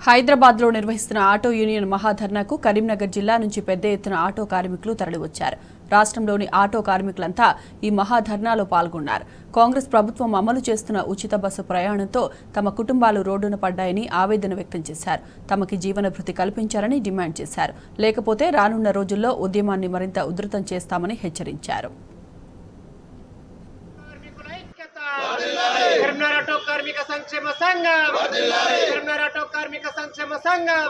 హైదరాబాద్లో నిర్వహిస్తున్న auto union మహాధర్నాకు Karimnagar జిల్లా నుంచి పెద్ద ఎత్తున ఆటో కార్మికులు తరలివచ్చారు రాష్ట్రంలోని ఆటో కార్మికులంతా ఈ మహాధర్నాలో పాల్గొన్నారు కాంగ్రెస్ ప్రభుత్వం అమలు చేస్తున్న ఉచిత బస్సు ప్రయాణంతో తమ కుటుంబాలు రోడ్డున పడ్డాయని ఆవేదన వ్యక్తం చేశారు తమకి జీవన భృతి కల్పించారని డిమాండ్ చేశారు లేకపోతే రానున్న రోజుల్లో ఉద్యమాన్ని మరింత ఉధృతం చేస్తామని హెచ్చరించారు కార్మికుల ఐక్యత కరీంనగర్ ఆటో కార్మిక సంక్షేమ సంఘం కరీంనగర్ ఆటో కార్మిక సంక్షేమ సంఘం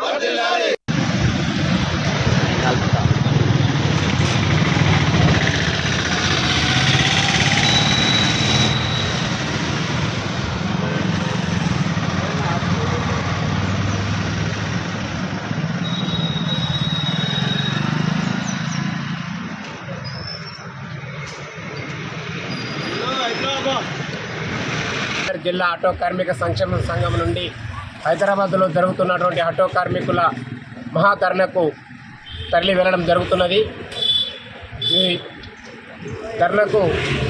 జిల్లా ఆటో కార్మిక సంక్షేమ సంఘం నుండి హైదరాబాద్లో జరుగుతున్నటువంటి ఆటో కార్మికుల మహాధర్నకు తరలి వెళ్ళడం జరుగుతున్నది ఈ ధర్నకు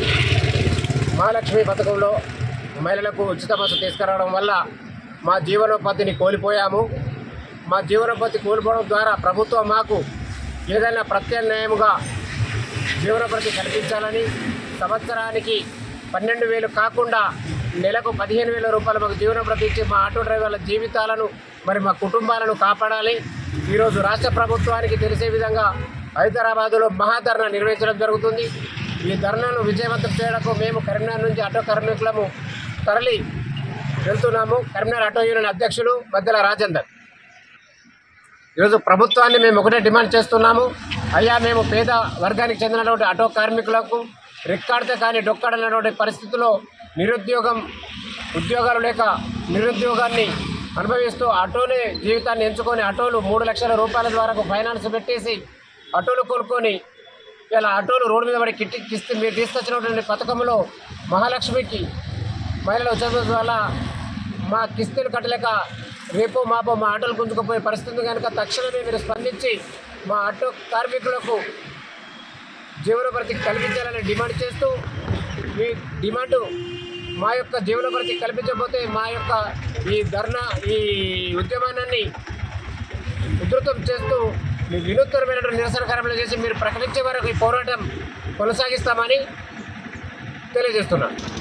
మహాలక్ష్మి పథకంలో మహిళలకు ఉచిత బస్సు తీసుకురావడం వల్ల మా జీవనోపాధిని కోల్పోయాము మా జీవనోపాధి కోల్పోవడం ద్వారా ప్రభుత్వం మాకు ఏదైనా ప్రత్యామ్నాయముగా జీవనోపాధి కల్పించాలని సంవత్సరానికి పన్నెండు వేలు కాకుండా నెలకు పదిహేను వేల రూపాయలు మాకు జీవనోపాధి ఇచ్చి మా ఆటో డ్రైవర్ల జీవితాలను మరి మా కుటుంబాలను కాపాడాలి ఈరోజు రాష్ట్ర ప్రభుత్వానికి తెలిసే విధంగా హైదరాబాదులో మహాధర్నా నిర్వహించడం జరుగుతుంది ఈ ధర్నాను విజయవంతం చేయడానికి మేము కరీంనగర్ నుంచి ఆటో కార్మికులము తరలి వెళ్తున్నాము కరీంనగర్ ఆటో యూనియన్ అధ్యక్షులు మధ్యల రాజేందర్ ఈరోజు ప్రభుత్వాన్ని మేము ఒకటే డిమాండ్ చేస్తున్నాము అయ్యా మేము పేద వర్గానికి చెందినటువంటి ఆటో కార్మికులకు రెక్కాడితే కానీ డొక్కాడనటువంటి పరిస్థితిలో నిరుద్యోగం ఉద్యోగాలు లేక నిరుద్యోగాన్ని అనుభవిస్తూ ఆటోని జీవితాన్ని ఎంచుకొని ఆటోలు మూడు లక్షల రూపాయల ద్వారా ఫైనాన్స్ పెట్టేసి ఆటోలు కొనుక్కొని ఇలా ఆటోలు రోడ్డు మీద పడి కిట్టి కిస్తే మీరు తీసుకొచ్చినటువంటి పథకంలో మహాలక్ష్మికి మహిళల ఉద్యోగం వల్ల మా కిస్తీలు కట్టలేక రేపు మాపో మా ఆటోలు గుంజుకుపోయే పరిస్థితి కనుక తక్షణమే మీరు స్పందించి మా ఆటో కార్మికులకు జీవనోపాధి కల్పించాలని డిమాండ్ చేస్తూ ఈ డిమాండ్ మా యొక్క జీవనోపాధి కల్పించకపోతే మా యొక్క ఈ ధర్నా ఈ ఉద్యమానాన్ని ఉధృతం చేస్తూ మీ వినూత్నమైనటువంటి నిరసన కార్యక్రమాలు చేసి మీరు ప్రకటించే వరకు ఈ పోరాటం కొనసాగిస్తామని తెలియజేస్తున్నాను